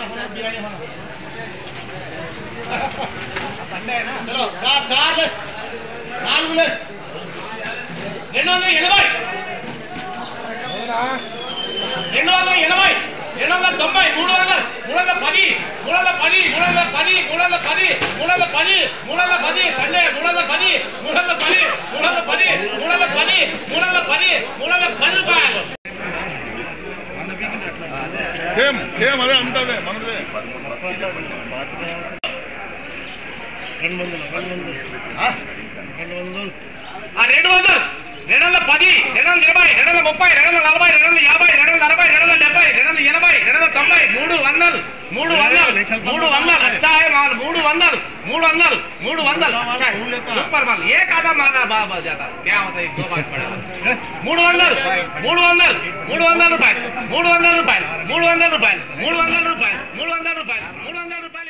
చలో చార్ చార్ లెస్ నాలుగు లెస్ రెండు వందల ఎనభై రెండు వందల ఎనభై రెండు వందల తొంభై మూడు వందల మూడు వందల పది మూడు వందల పది మూడు వందల పది మూడు వందల పది మూడు వందల పది మూడు వందల పది సండే మూడు వందల పది మూడు వందల పది మూడు వందల పది మూడు వందల పది మూడు వందల పది మూడు వందల పది రూపాయలు సేమ్ సేమ్ అదే అంతదే మనదే ఆ రెండు వందలు రెండు వందల పది రెండు వందల ఇరవై రెండు వందల ముప్పై రెండు వందల నలభై రెండు వందల యాభై రెండు వందల అరవై రెండు వందల డెబ్బై రెండు వందల ఎనభై రెండు వందల తొంభై మూడు వందలు మూడు వందలు మూడు వందలు అచ్చాయ్ మాల్ మూడు వందలు మూడు వందలు మూడు వందలు అచ్చాయ్. సూపర్ మాల్ ఏ కాదా మానా బాబా జాతా క్యా హోతా है दो बात पड़ा మూడు వందలు మూడు వందలు మూడు వందల రూపాయలు మూడు వందల రూపాయలు మూడు వందల రూపాయలు మూడు వందల రూపాయలు మూడు వందల రూపాయలు మూడు వందల రూపాయలు